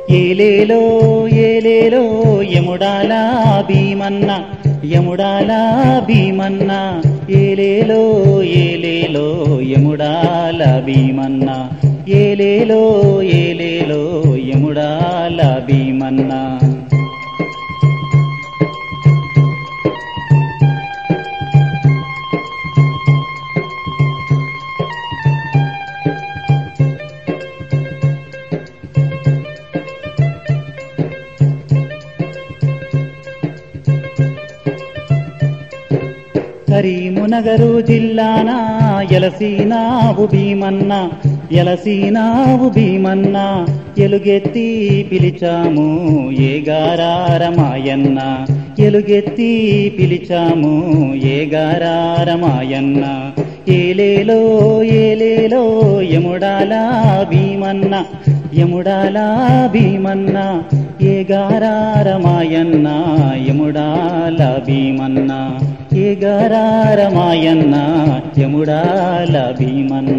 ఏలేలో ఏలేలో యముడాల భీమన్న యముడాల భీమన్న ఏలేలో ఏలేలో యముడాల భీమన్న ఏలేలో ఏలేలో యముడాల భీమన్న కరీమునగరు జిల్లాన ఎలసీనావు భీమన్న ఎలసీనావు భీమన్న ఎలుగెత్తి పిలిచాము ఏగారారమాయన్న ఎలుగెత్తి పిలిచాము ఏగారారమాయన్న ఏలేలో ఏలేలో యముడాల భీమన్న యముడాల భీమన్న ఏగారారమాయన్న యముడాల భీమన్న ఏగారారమాయన్న యముడాల భీమన్న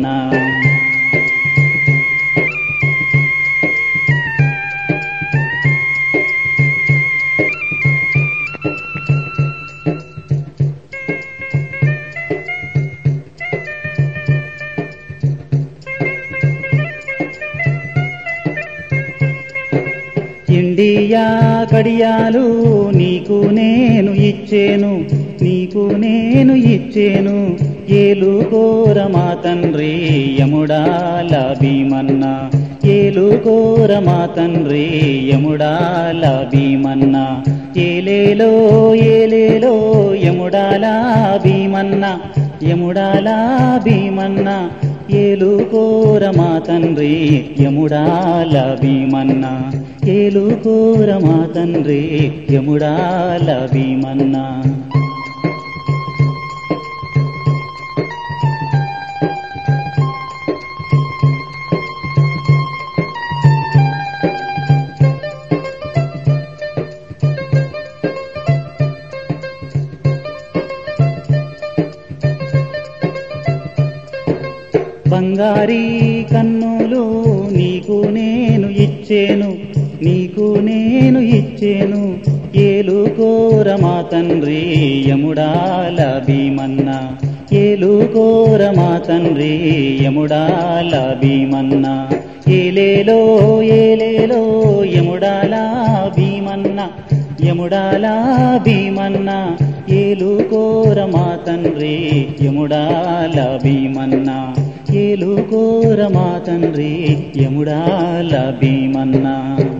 ఇండియా కడియాలు నీకు నేను ఇచ్చేను నీకు నేను ఇచ్చేను ఏలు కోర మా తండ్రి యముడాల భీమన్న ఏలు కోర మా తండ్రి యముడాల భీమన్న ఏలేలో ఏలేలో యముడాల భీమన్న యముడాల భీమన్న ఏలు కోర మా తండ్రి యముడాల భీమన్న ఏలు కోర మా తండ్రి యముడాల భీమన్న బంగారీ కన్నులు నీకు నేను ఇచ్చేను నీకు నేను ఇచ్చేను ఏలు కోర మా తండ్రి యముడాల భీమన్న ఏలు కోర మా తండ్రి యముడాల భీమన్న ఏలేలో ఏలేలో యముడాల భీమన్న యముడాల భీమన్న ఏలు కోర మా తండ్రి యముడాల భీమన్న ఏలు కోర మా తండ్రి యముడాల భీమన్న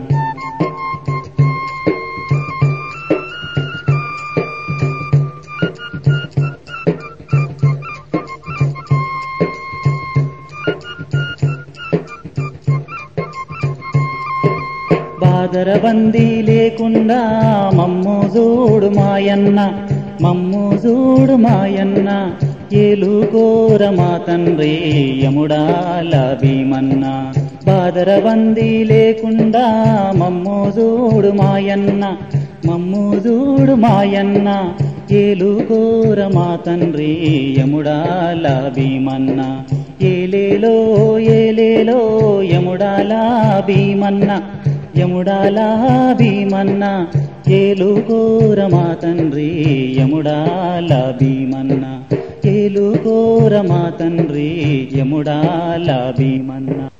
బాదరబందీ లేకుండా మమ్ము చూడు మాయన్న మమ్ము చూడు మాయన్న ఏలు కోర మా తండ్రి యముడాల భీమన్న బాదరబందీ లేకుండా మమ్ము చూడు మాయన్న మమ్ము చూడు మాయన్న ఏలు కోర మా తండ్రి యముడాల భీమన్న ఏలేలో ఏలేలో యముడాల భీమన్న యముడాల భీమన్న ఏలు కోర మా తండ్రి యముడాల భీమన్న ఏలు కోర మా తండ్రి యముడాల భీమన్న